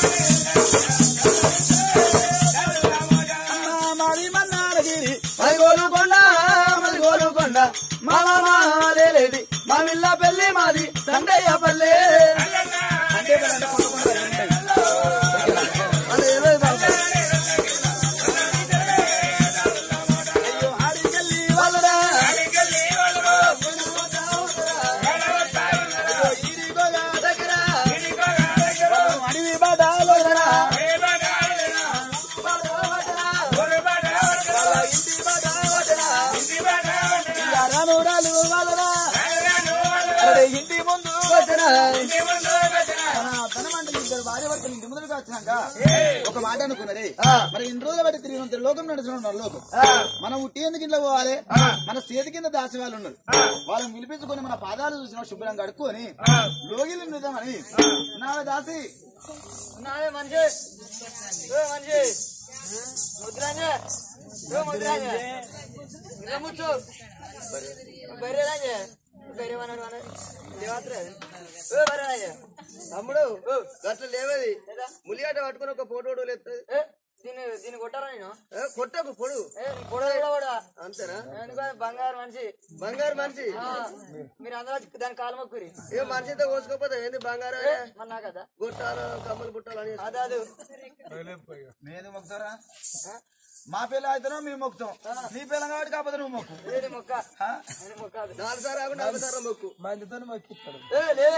మాది మన్నారగిరి మరి గోలుకొండ మరి గోలుకొండ మా మాలేది మా మిల్ల పెళ్లి మాది సండయ్య పల్లె అంటే పల్లె అంటే అదే ఇరవై బాగుంది. అయ్యో ఆడికెళ్ళి వాళ్ళరా అయ్యో ఈడిగోగా దగ్గర అడవి బాటాలోరా రామురాలు వాళ్ళరా అరే ఇంటి ముందు వచ్చరా ధనమంటలు ఇద్దరు భార్య భర్తలు ఇంటి ముందుకు వచ్చినాక ఒక మాట అనుకున్నది మరి ఇన్ని రోజులు బట్టి తిరిగినంత లోకం నడుచుకున్నారు లోకం మనం ఉట్టి ఎందుకు ఇంట్లో పోవాలి మన చేతి కింద దాసి వాళ్ళు ఉన్నారు వాళ్ళని పిలిపించుకొని మన పాదాలు చూసిన శుభ్రంగా కడుక్కొని లోగిలు నిద్దామని నా దాసి నాదే మనిషి ఓ మనిషి ముద్రాంజ ఓ ముద్రాంజ ఇలా ముచ్చు బర్రె రాజ బర్రె వనరు వనరు దేవాత్ర ఓ బర్రె రాజ తమ్ముడు అట్లా లేవది ములియాట పట్టుకుని ఒక ఫోటో లేస్తుంది ఏ దీన్ని దీన్ని కొట్టారా నేను కొట్టకు పొడు ఏ పొడవ కూడా కూడా అంతేనా ఎందుకు బంగారు మనిషి బంగారు మనిషి ఆ, మీరు అందరూ వచ్చి దాని కాలు మొక్కురి ఏ మనిషితో కోసుకోపోతే ఏంది బంగారం ఏ, మరి నాకు కదా గుట్టాలు కమ్మలు బుట్టాలు అని అదే అదు నేను మొక్కుతారా మా పిల్ల అయితేనో మేము మొక్కుతాం నీ పిల్ల కాబట్టి కాకపోతే నువ్వు మొక్కు ఏది మొక్క ఆ? నేను మొక్క అది. నాలుగు సార్లు కాకుండా నలభై సార్లు మొక్కు మందితో మొక్కిస్తాడు ఏ లే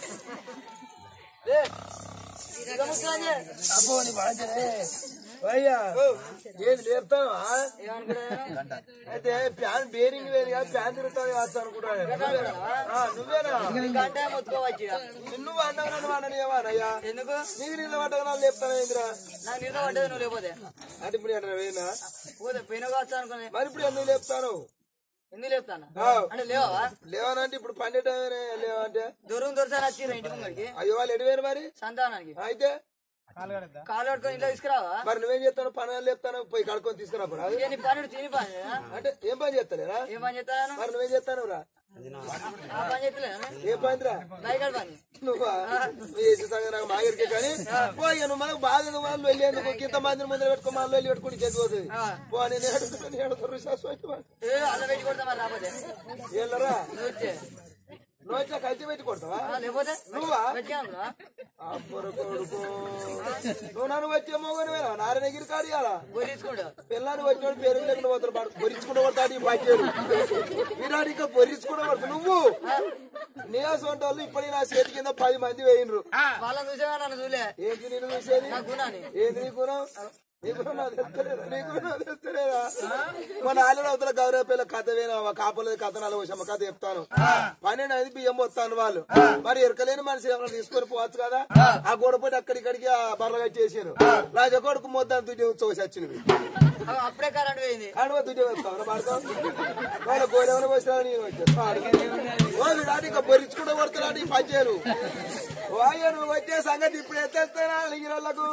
లే ఇక ముద్రాంజ అబ్బో నీ బాధ్యతే అయ్యా ఏది లేపుతాను ఏమనుకుంటా అయితే ప్యాన్ బేరింగ్ వేరు కాదు ప్యాన్ తిరుగుతాను కాదు అనుకుంటాను నువ్వేనా గంట మొత్తుకోవచ్చు ఇక. నువ్వు అన్నావు నన్ను అననియవానయ్యా ఎందుకు నీకు నీళ్ళు పట్టగా లేపుతాను ఏందిరా నాకు నిద్ర పడ్డది నువ్వు లేకపోతే అంటే ఇప్పుడు ఎట్లా వేనా పోతే పోయిన కావచ్చు అనుకునే మరి ఇప్పుడు ఎందుకు లేపుతాను ఎందుకు లేపుతాను ఆ. అంటే లేవా లేవనంటే ఇప్పుడు పండేటమే లేవంటే దూరం దొరసారి వచ్చిర్రు ఇంటి ముంగడికి అయ్యో వాళ్ళు ఎడివేరు మరి సంతానానికి అయితే కాలు పట్టుకొని ఇంట్లో తీసుకురావా మరి నువ్వేం చేస్తాను పని లేపుతాను పోయి కడుక్కొని తీసుకురా పోరా. ఇక నీ పని తిని పని అంటే ఏం పని చేస్తలేరా ఏం పని చేస్తాను మరి నువ్వేం చేస్తాను రా ఆ పని చేస్తలేను ఏ పనిరా బైకాడు పని నువ్వా నువ్వు చేసే సంగతి నాకు మాగిరికే కానీ పో ఇక నువ్వు మనకు బాగా నువ్వు వాళ్ళు వెళ్ళేందుకు ఇంత మందిని ముందర పెట్టుకో మనం వెళ్ళి పెట్టుకుని చేతిపోతుంది పో నేను ఏడుతున్నాను నేను ఏడుతున్నారు ఏ అలా పెట్టి కొడతా మరి రాకపోతే వెళ్ళరా నువ్వు వచ్చే నువ్వు ఇట్లా కలిసి పెట్టి కొడతావా ఆ, లేకపోతే నువ్వా వెతికానురా అబ్బరు కొడుకు నువ్వు నన్ను వచ్చే మోగని వేరా నారాయణగిరి కాడియాలా గొర్రె తీసుకుంటా పిల్లాన్ని వచ్చినోడు పేరు లేకుండా పోతారు పాడు బొరించుకుంటూ పడతాడు ఈ పచ్చేరు విరాడు ఇంకా బొరించుకుంటూ పడతాడు నువ్వు నీయాసం అంటే వాళ్ళు ఇప్పటికీ నా చేతి కింద పది మంది వేయినరు వాళ్ళని చూసేవా నన్ను చూలే ఏంటి నేను చూసేది నా గుణాన్ని ఏంది నీ గుణం నీ గుణం నాకు తెలుస్తలేదా నీ గుణం నాకు తెలుస్తలేదా మన ఆల్రెడీ అవతల గౌరవ పిల్ల కథ వేనా కాపలేదు కథ నాలుగు వచ్చాము కథ చెప్తాను పన్నెండు ఐదు బియ్యం వస్తాను వాళ్ళు మరి ఎరకలేని మనిషి ఎవరైనా తీసుకొని పోవచ్చు కదా ఆ గోడపోయి అక్కడిక్కడికి ఆ బర్రగా చేసారు రాజా కొడుకు మొత్తం దుడ్డి చూసి వచ్చినవి అవి అప్పుడే కరెంట్ పోయింది కాడువ దుడ్డి వస్తావు పడతావు వాళ్ళ గోడెవరు వచ్చినా నేను వచ్చాను వాళ్ళు రాని ఇంకా బొరించుకుంటూ కొడుతున్నాడు ఈ పంచారు వాయు నువ్వు వచ్చే సంగతి ఇప్పుడు ఎత్తేస్తానా అలిగిరోళ్ళకు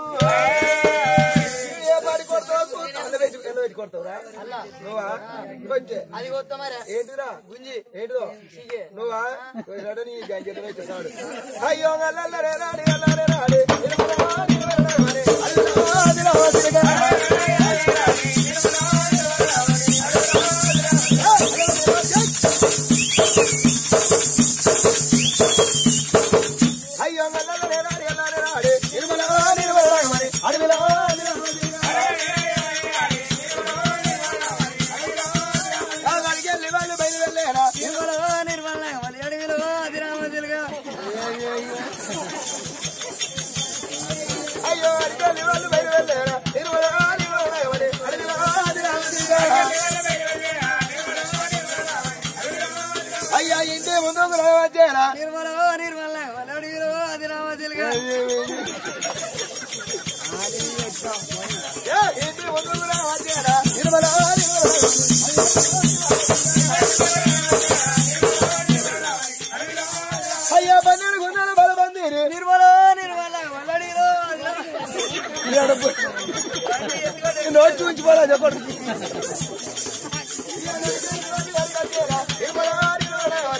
ఏ పడి కొడతావు చూస్తా. ఎండ పెట్టి ఎండ పెట్టి కొడతావురా నువ్వా వచ్చే అది కొత్త మరి ఏంటిరా గుంజి ఏంటిదో నువ్వా పోయినాడు నీ గంజెత పెట్టేసాడు అయ్యో నల్లరే రాడి నల్లరే రాడి ఇరుమల వాడి వరడే వాడి. అల్లా దిలా వదిలిగా. అయ్యో నల్లరే రాడి నల్లరే రాడి ఇరుమల వాడి వరడే వాడి. అడవిలో దిలా వదిలిగా. ఆ గడికెళ్ళి వాళ్ళు బయలుదేరలేరా నిర్మల నిర్మల మళ్ళీ అడవిలో అదిరామదిలుగా అయ్యో అడిగల్లి వాళ్ళు బయలుదేరలేరా ఇరువల ఇరువల ఎవరి అడవిలో ఆదిరామదిగా. అయ్యా ఇంటి ముందు వచ్చేరా నిర్మల నిర్మల మళ్ళీ అడవిలో అదిరామదిలుగా ఇంటి ముందు వచ్చేరా ఇరువల అయ్యా పన్నెండు గుండెలు బలబందిరి నిర్మల నిర్మల మళ్ళీ అడవిలో నోట్ చూపించుకోవాలా చెప్పండి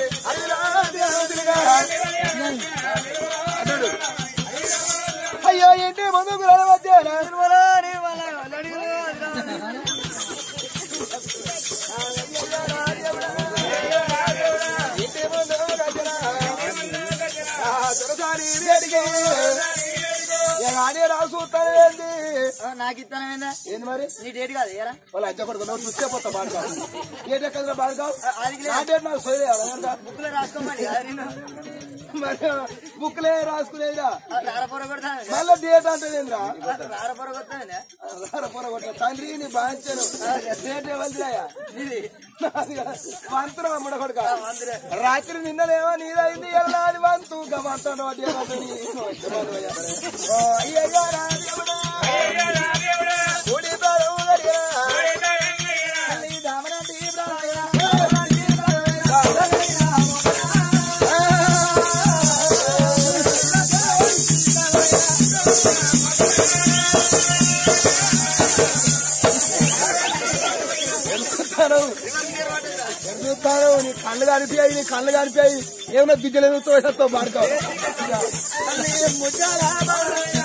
అయ్యో ఇంటి ముందుకు రావచ్చేనా నిర్మలా నిర్మల అడిగిలో అదిరామదిలుగా ఇంటి ముందు రచన దొరసారి వేడికి ఆడే రాసుతాను ఏంది నాకు ఇస్తానమేందా ఏంది మరి నీ డేట్ కాదు ఏరా వాళ్ళ అజ్జ కొడుకు నువ్వు చూస్తే పోతా బాడుగా ఏ ఎక్కడ బాడుగా అది నా డేట్ నాకు సోయలేదా బుక్ లో రాసుకోమని కదా నేను మరి బుక్లే రాసుకునేదా రారపొర కొడతాను మళ్ళా డేట్ అంటే ఏంద్రా రారపొర కొడతాను పొర కొట్ట తండ్రి నీ బాంచను డేట్ ఎవరిదిరాయా ఇది వంతులు అమ్మడ కొడుక రాత్రి నిన్నలేమో నీదైంది ఎల్లాది వంతు గమంతాడు వాటి ఎవరిని? ఓ అయ్యయ్యో రా దేవుడా. ఊడి బారు గడియా. తల్లి దామనంది బ్రాహ్మయ్య. ఎందుకుతాను? ఎందుకుతాను? నీ కళ్ళు కనిపించాయి నీ కళ్ళు కనిపించాయి ఏమన్నా దిగ్గలేదు తోటతో పాడుకో తల్లి ముచ్చాల బాలయ్య.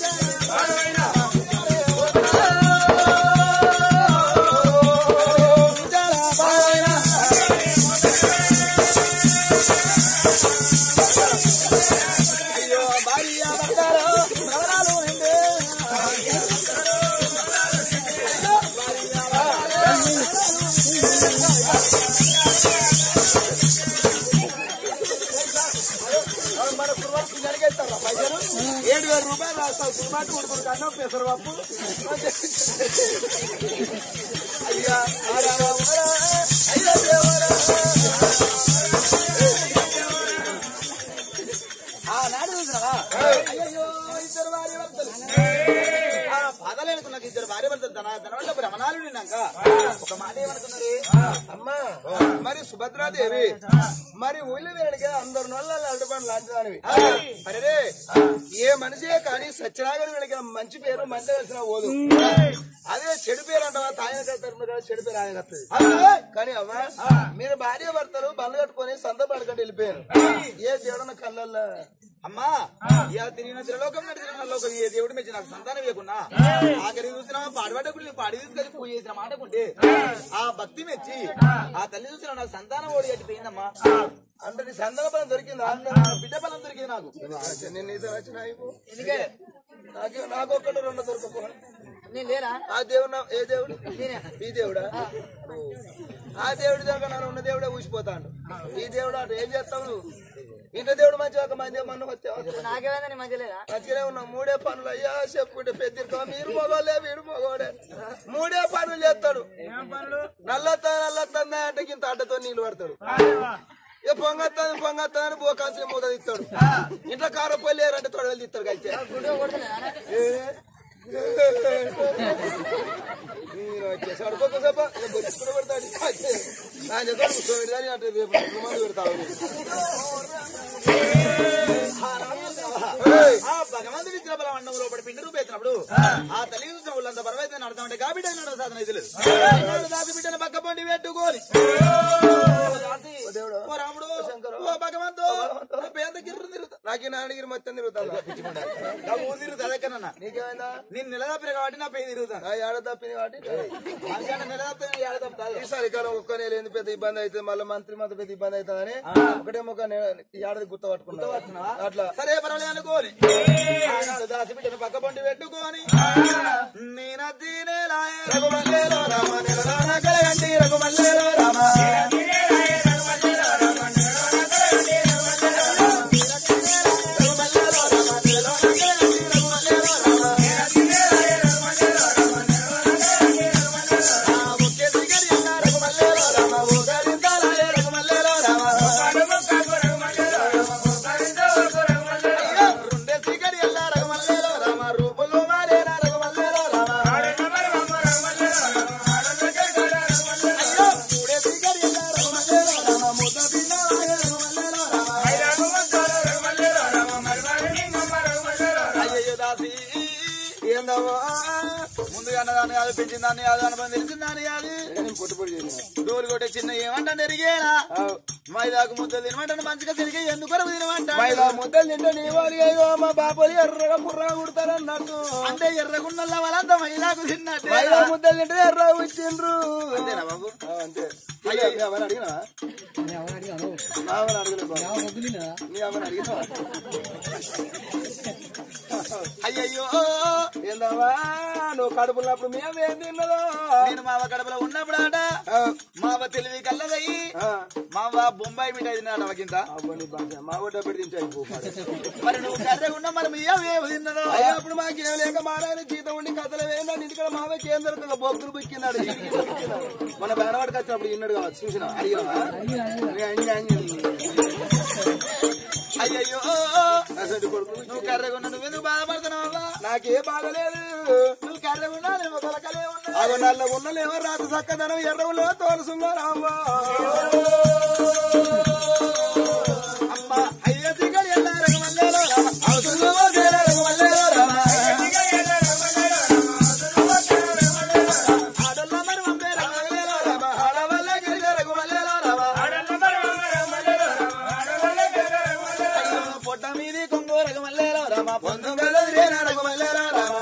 ముచ్చాల బాలయ్య. అయ్యో భార్య భర్తలు నవరాలు ఎందే. మన కుర్బానికి జరిగేస్తారా పైసలు ఏడు వేల రూపాయలు రాస్తావు కుర్బాటు కొడుకుడు కన్నా పెసరపప్పు అయ్యా ఆరా ఊరా, అయ్యా దేవరా. ఆనాడు చూసినావా అయ్యయ్యో, ఇద్దరు భార్య భర్తలు. ఆ బాధలు అనుకున్నాక ఇద్దరు భార్య భర్తలు తన తన భ్రమణాలు నిన్నాక ఒక మాట ఏమనుకున్నారు అమ్మా మరి సుభద్రాదేవి మరి ఊళ్ళో వేడిగా అందరు నోళ్ళ అడ్డుపడి లాంటిదానివి అరే ఏ మనిషే కానీ సత్యనాగరి వీళ్ళకి మంచి పేరు మంచి కలిసిన పోదు అదే చెడు పేరు అంటావా తాయన కడతారు కదా చెడు పేరు ఆయన కట్టదు కానీ అమ్మా మీరు భార్య భర్తలు బండ్లు కట్టుకొని సంత పడకండి వెళ్ళిపోయారు ఏ దేవుడన్న కళ్ళల్లో అమ్మా ఇక తిరిగిన త్రిలోకం నడి తిరిగిన లోకం ఏ దేవుడు మెచ్చి నాకు సంతానం ఇవ్వకున్నా ఆఖరి చూసినా పాడిపడ్డప్పుడు నేను పాడి తీసుకెళ్ళి పూజ చేసిన మాటకుంటే ఆ భక్తి మెచ్చి ఆ తల్లి చూసిన నాకు సంతానం ఓడి అట్టిపోయిందమ్మా అంటే నీ సందన పదం దొరికిందా బిడ్డ బలం దొరికింది నాకు నేను నీతో వచ్చిన అయిపో. ఎందుకే నాకు నాకు ఒక్కటి రెండు దొరకపో నేను లేరా ఆ దేవుడు నా- ఏ దేవుడు నేనే ఈ దేవుడా ఓ. ఆ దేవుడి దగ్గర నన్ను ఉన్న దేవుడే ఊసిపోతాడు ఈ దేవుడు అంటే ఏం చేస్తావు నువ్వు ఇంట్లో దేవుడు మంచి ఒక మంది మన్ను వచ్చావు నాకేమైందా నీ మంచి లేదా మంచిగానే ఉన్నాం మూడే పనులు అయ్యా చెప్పుకుంటే పెద్ద మీరు మగవాళ్ళే వీడు మగవాడే మూడే పనులు చేస్తాడు నల్లత్తా నల్లత్తందా అంటే ఇంత అడ్డతో నీళ్లు పడతాడు ఏ పొంగత్తాను పొంగత్తాను బోకాల్సిన మూత తీస్తాడు ఇంట్లో కారం పొయ్యి లేరంటే తొడవలు తీస్తాడు కలిసి గుడ్డు కొడుతున్నా నేను వచ్చేసి అడుకోసేప బొచ్చుకుని పెడతాడు నా చెప్పాడు కూర్చోబెడతాను అంటే రేపు మంది పెడతావు ఆ భగవంతుడి ఇచ్చిన బలం అన్నం లోపల పిండి రూపేసినప్పుడు ఆ తల్లి చూసిన వాళ్ళంతా పర్వైతే నడతామంటే కాబట్టి అయినాడు సాధన ఇది లేదు దాసి బిడ్డను పక్క పొండి పెట్టుకోని దాసి, ఓ రాముడు ఓ భగవంతు ఓ పేద గిర్రు తిరుగుతా నాకు ఈ నాన్నగిరి మొత్తం తిరుగుతాను నా ఊరు తిరుగుతా అదెక్కనన్నా నీకేమైందా నేను నిలదప్పిన కాబట్టి నా పేరు తిరుగుతాను నా ఏడ తప్పింది కాబట్టి మనిషి అంటే నిలదప్పిన ఏడ తప్పుతాది ఈసారి కాలం ఒక్క నెల ఎందుకు పెద్ద ఇబ్బంది అవుతుంది మళ్ళీ మంత్రి మాత్రం పెద్ద ఇబ్బంది అవుతుందని ఒకటే మొక్క ఏడాది గుర్తు పట్టుకున్నా అట్లా సరే పర్వాలేదు అనుకోని ఆనాడు దాసి బిడ్డను పక్క పొండి పెట్టుకోని నేను తినేలాయ రఘుమల్లేలో రామ నిలరాన కలగండి రఘుమల్లేలో రామ రఘుమల్లేలో రామ ఊగరిందాలే రఘుమల్లేలో రామ రెండే సిగడి ఎల్ల రఘుమల్లేలో రామ రూపులు మారేనా రఘుమల్లేలో ఏందమ్మా ముందుగా అన్నదాన్ని కాదు పెంచిన దాన్ని కాదు అనుభవం తెలిసిన దాన్ని కాదు నేను పొట్టు పొడి చేసిన డోలు కొట్టే చిన్న ఏమంటాను ఎరిగేనా మైదాకు ముద్దలు తినమంటాను మంచిగా తిరిగి ఎందుకు తినమంటాడు మైదా ముద్దలు తింటే నీ వారి ఏదో మా బాపది ఎర్రగా కుర్రగా కుడతారన్నట్టు అంటే ఎర్రగుండల వాళ్ళంతా మైదాకు తిన్నట్టే మైదా ముద్దలు తింటే ఎర్రగా వచ్చిండ్రు అంతేనా బాబు ఆ, అంతే అయ్యో అవని అడిగినా నా అవని అడగలేదు బాబు. నీ అవని అడిగినా అయ్యయ్యో ఏందమ్మా నువ్వు కడుపున్నప్పుడు మేమేం తిన్నదో నేను మావ కడపలో ఉన్నప్పుడు ఆట ఆ, మావ తెలివి కల్లదయ్యి ఆ. మావ బొంబాయి మిఠాయి తిన్నాడు అవకింత అబ్బో, నీ భాష. మా ఊట పెట్టి తింటే అయిపోయి మరి నువ్వు కర్రగుండా మరి మీ అవ్వ ఏమి తిన్నదో అయ్యా అప్పుడు మాకేం లేక మారాయన జీతం ఉండి కథలు వేయండి ఇంటికాడ మావే కేంద్ర బొక్కులు బుక్కినాడు మన బేనవాడికి వచ్చినప్పుడు ఇన్నాడు కావచ్చు చూసిన అడిగినా అయ్యయ్యో అసలు కొడుకు నువ్వు కర్రగుండా నువ్వు ఎందుకు బాధపడుతున్నావా నాకే బాధలేదు నువ్వు కర్రగుండా నేను కొలకలే ఉన్నా అవి నల్ల ఉన్నలేమో రాత చక్కదనం ఎర్రవులో తోలుసున్నారామ్మా అమ్మ అయ్య సిగడి ఎల్లారగ మల్లేలో రామ అవసరమో చేరగ మల్లేలో రామ ఆడల్ల మరి మంబేరగ మల్లేలో రామ ఆడవల్ల గిరిజరగ మల్లేలో రామ అయ్యో పొట్ట మీది కొంగోరగ మల్లేలో రామ పొందుగల రేనరగ మల్లేలో రామ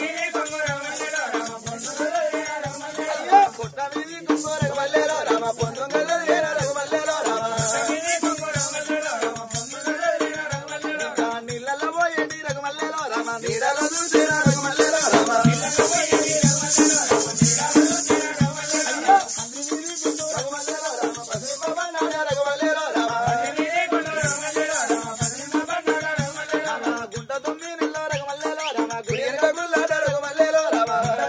అయ్యో పొట్ట మీది కొంగోరగ మల్లేలో రామ పొందుగల రేనరగ మల్లేలో రామ నీళ్ళలో పోయేటి రఘుమల్లేలో రామ నీడలో చూసే రఘుమల్లేలో రామ అయ్యో, అందరి మీది గుండు రఘుమల్లేలో రామ, పసిడి బాబా నాడ రఘుమల్లేలో రామ. రామ, గుంట దుమ్మి నిల్లో రఘుమల్లేలో రామ, గుడి వెనుక గుల్లాట రఘుమల్లేలో రామ.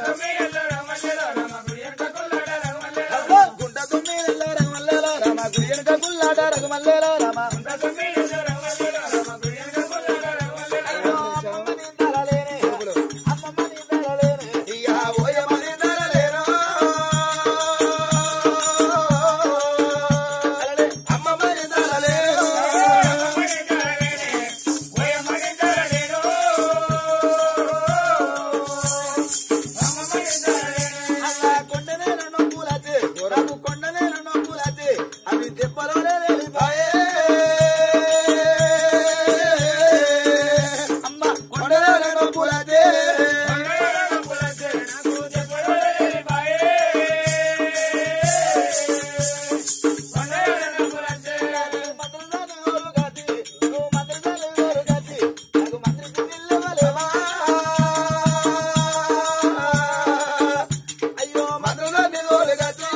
అబ్బో, గుంట దుమ్మి నిల్లో రఘుమల్లేలో రామ, గుడి వెనుక గుల్లాట రఘుమల్లేలో రామ. అయ్యో, అమ్మమ్మ నీ తలలేనే, అమ్మమ్మ నీ తలలేనే, ఇయ్య ఓయమ్మ నీ తలలేనో. అలడే, అమ్మమ్మ నీ తలలేనో. అలా కొండనేల నొప్పులతే, నాకు కొండనేల నొప్పులతే, అవి దెబ్బలోనే వెళ్ళిపోయే. అమ్మ, కొండనేల నొప్పులతే. మంత్రదాని ఓరు గతి, నువ్వు మంత్రదాని ఓరు గతి, నాకు మంత్రికి నిల్లవలేవా? అయ్యో మంత్రదాని ఓరు గతి.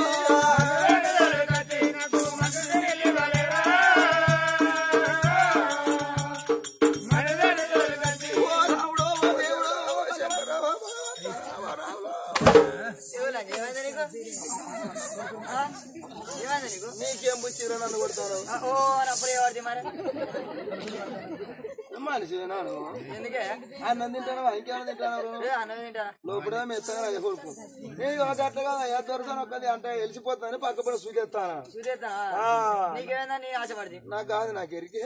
ఓ రాముడో, ఓ దేవుడో, ఓ శంకరో, ఓ రాముడో. ఏమైంది నీకు ఆ? ఏమైంది నీకు నీకేం బుచ్చిరా నన్ను కొడతాను ఆ, ఓ అప్పుడు ఎవరిది మరి మనిషి నాను ఎందుకే అన్నం తింటాను ఇంకేమైనా తింటాను ఏ, అన్నం తింటా లోపల మెత్తగా అది కొడుకు నేను ఒక అట్లా కదా దొరసాను ఒక్కది అంటే వెళ్ళిపోతాను పక్క పడి సూచేస్తాను సూర్యత ఆ. నీకేమైందా నీ ఆశపడింది నాకు కాదు నాకు ఎరికే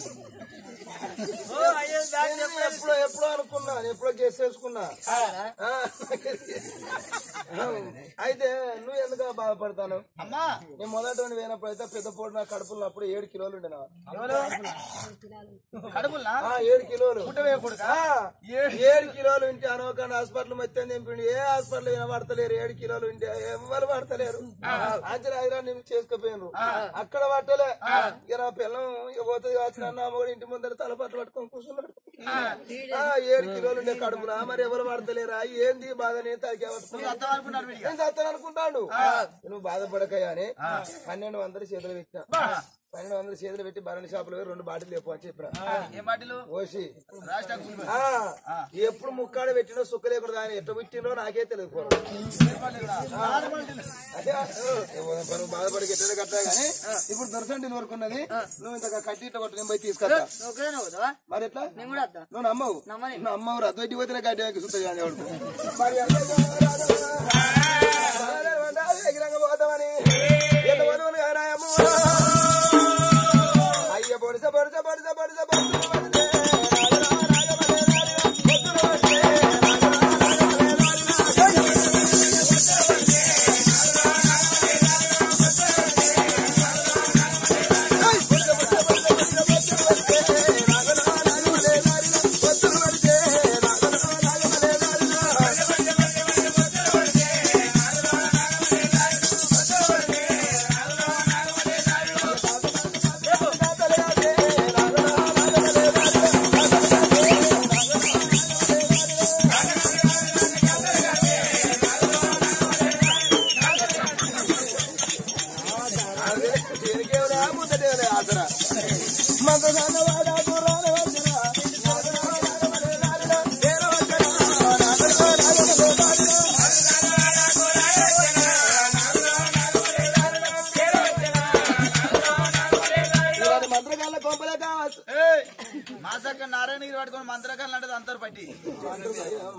ఓ అయ్యో బ్యాగ్ చెప్పు ఎప్పుడో ఎప్పుడో అనుకున్నా ఎప్పుడో గెస్ చేసుకున్నా అవునా? ఆ, అయితే నువ్వు ఎందుకు బాధపడతాను అమ్మా నేను మొదటి పోయినప్పుడు అయితే పెద్ద పోటు నా కడుపులో అప్పుడు ఏడు కిలోలు ఉండేనా కడుపులా ఆ, ఏడు కిలోలు పుట్టవేయకూడదు ఆ, ఏడు కిలోలు ఉంటే అనవకాండ హాస్పిటల్ మొత్తం తెంపిండి ఏ హాస్పిటల్ వినబడతలేరు ఏడు కిలోలు ఉంటే ఎవరు పడతలేరు అంచనా హైదరాబాద్ నుంచి చేసుకుపోయినారు అక్కడ పట్టలే ఇక నా పిల్లం ఇక పోతుంది కావచ్చు అన్న అమ్మ కూడా ఇంటి ముందర తలపట్లు పట్టుకొని కూర్చున్నాడు ఆ, ఏడు కిలోలు ఉండే కడుపులా మరి ఎవరు పడతలేరా ఏంది బాధ నేను తాకే అనుకున్నాడు వీడిగా నేను చస్తాను అనుకుంటాడు నువ్వు బాధపడకయ్యా అని పన్నెండు వందలు చేతులు పెట్టిన పన్నెండు వందలు చేతులు పెట్టి భరణి షాపులో పోయి రెండు బాటిల్ లేపు అని చెప్పిన ఏం బాటిలు ఓసి రాష్ట్ర గుండు. ఆ, ఎప్పుడు ముక్కాడ పెట్టినో సుక్క లేకుండా ఆయన ఎట్ట పుట్టినో నాకే తెలియదు పోరు. అదే నువ్వు బాధపడి ఎట్ట కట్టా గానీ ఇప్పుడు దొరకండి వరకున్నది నువ్వు ఇంత కట్టి ఇట్ట కొట్టు నేను పోయి తీసుకొస్తా నువ్వు ఒక్కదే నువ్వు పోతావా? మరి ఎట్లా నేను కూడా వద్దా నువ్వు నమ్మవు నమ్మని నువ్వు అమ్మవు రద్దు పెట్టి పోతే గడ్డి వెనక్కి సుత్తది కానీ ఎవడు మరి పోతామని అయ్య పొడిస పొడిస పొడిస పొడిస పొడిస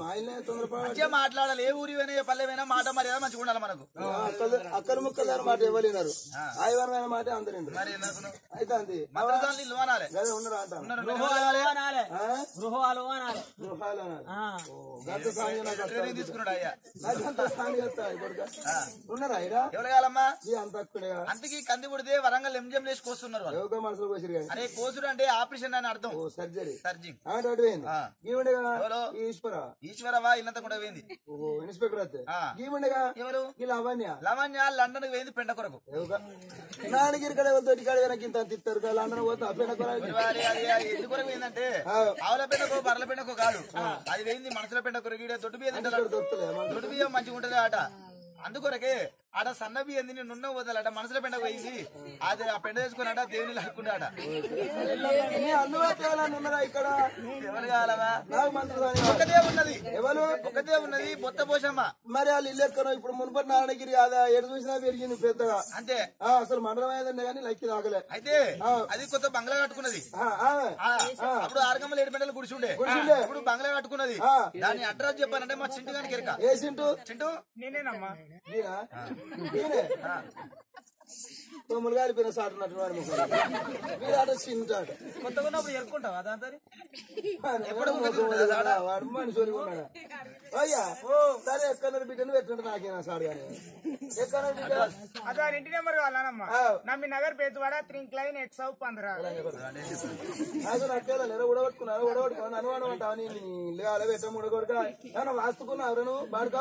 ఆయనే తొందరపడ మంచిగా మాట్లాడాలి ఏ ఊరి పోయినా ఏ పల్లె పోయినా మాట మర్యాద మంచిగా ఉండాలి మనకు అక్కలు అక్కలు ముక్కలు దాని మాట ఇవ్వలేనారు ఆయవరమైన మాట అందరిండు మరి ఎందుకు అయితే అంది మద్రసాలు ఇల్లు అనాలి గదే ఉన్నారా అంటాను ఉన్నారు, గృహాలు అనాలి ఆ? గృహాలు అనాలి గృహాలు అన్నారు ఆ. ఓ, గంట సాంగ్ నాకు అర్థం ట్రైనింగ్ తీసుకున్నాడు అయ్యా నాకంత సాంగ్ చెప్తా ఇప్పటికా ఉన్నారా ఇడా ఎవరు కావాలమ్మా ఈ అంత అక్కునేగా అంతకి కంది పుడితే వరంగల్ ఎంజిఎం లేచి కోస్తున్నారు వాళ్ళు యోగా మనసులో పోసిరు కానీ అరే కోసుడు అంటే ఆపరేషన్ అని అర్థం ఓ సర్జరీ సర్జింగ్ అంటే అటు పోయింది ఆ. ఈవిడగా ఎవరు? ఈశ్వర ఈశ్వరవా ఇల్లంతా కూడా పోయింది ఓహో ఇన్స్పెక్టర్ అయితే ఆ. ఈవిడగా ఎవరు ఈ లావణ్య లవణ్య లండన్ కి పోయింది పెండ కొరకు యోగా నాన్నగిరి కడ తోటి కాడ వెనక ఇంత తిత్తారు కదా లండన్ పోతే అప్పేన కొరాలి మరి అది అది ఎందుకు కొరకు పోయిందంటే ఆ. ఆవుల పెండకో బర్రెల పెండకో కాదు అది పోయింది మనసుల పెండ కొరకు ఈడ దొడ్డు బియ్యం తింటాడు ఇక్కడ దొరుకుతలే మన దొడ్డు బియ్యం మంచిగా ఉంటది ఆట అందుకొరకే ఆడ సన్న బియ్యం తిని నున్న పోతాలట మనసుల పెండ పోయింది అది ఆ పెండ చేసుకుని ఆట దేవుని లాక్కుంటాట నీ అందుబాటులో ఎవరైనా ఉన్నారా ఇక్కడ ఎవరు కావాలవా నాకు మంత్రి రాని కావాలి. ఒకటే ఉన్నది ఎవరు ఒకటే ఉన్నది బొత్త పోషమ్మ మరి వాళ్ళు ఇల్లు ఎక్కనో ఇప్పుడు మునుపటి నారాయణగిరి కాదా ఎటు చూసినా పెరిగింది పెద్దగా అంతే ఆ, అసలు మండలం ఏదండి కానీ లక్కి తాగలే అయితే అది కొత్త బంగ్లా కట్టుకున్నది ఆ, ఆ, ఆ, అప్పుడు ఆరగమ్మలు ఏడు పెండలు గుడిచుండే గుడిసుండే. ఇప్పుడు బంగ్లా కట్టుకున్నది ఆ. దాని అడ్రస్ చెప్పానంటే మా చింటు గారికి ఎరక ఏ సింటు చింటు నేనేనమ్మా ఈయన? ఈయనే తొమ్మిది కాలిపోయిన సాటు నటు వాడు ముగ్గురు. వీడాట సింటాడు కొత్తగా ఉన్నప్పుడు ఎరుకుంటావా దాంతో ఎప్పుడు వాడు మనిషి ఉన్నాడు అయ్యా సరే ఎక్కడ బిడ్డను పెట్టండి నాకేనా సాడు కానీ ఎక్కడ బిడ్డ అదే ఇంటి నెంబర్ కావాలనమ్మా ఆ. నమ్మి నగర్ పేతువాడ త్రింక్ లైన్ ఎక్స్ అవు పంద్రా నాకు నక్కేలా నెల ఉడగొట్టుకున్నారు ఉడగొట్టుకున్నాను అనుమానం అంటావు నీ ఇల్లు కాలే పెట్టం ఉడగొడక ఏమన్నా వాస్తుకున్నావు నువ్వు బాడుక